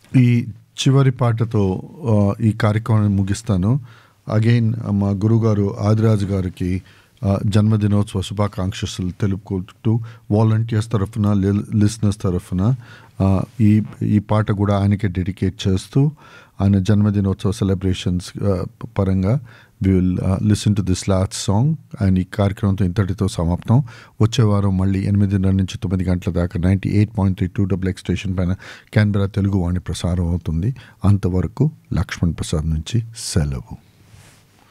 ఈ చివరి పాటతో ఆ, ఈ కార్యక్రమాన్ని ముగిస్తాను అగైన్ మా గురుగారు ఆదిరాజు గారికి ఆ, జన్మదినోత్సవ శుభాకాంక్షలు తెలుపుకుంటూ వాలంటీర్స్ తరఫున లిసనర్స్ తరఫున ఆ, ఈ ఈ పాట కూడా ఆయనకే డెడికేట్ చేస్తూ ఆయన జన్మదినోత్సవ సెలబ్రేషన్స్ పరంగా we will listen to this last song and ఈ కార్యక్రమంతో ఇంతటితో సమాప్తం వచ్చే వారం మళ్ళీ ఎనిమిదిన్నర నుంచి తొమ్మిది గంటల దాకా ninety eight point three two double X station పైన క్యాన్బెరా తెలుగు వాణి ప్రసారం అవుతుంది అంతవరకు లక్ష్మణ్ ప్రసాద్ నుంచి సెలవు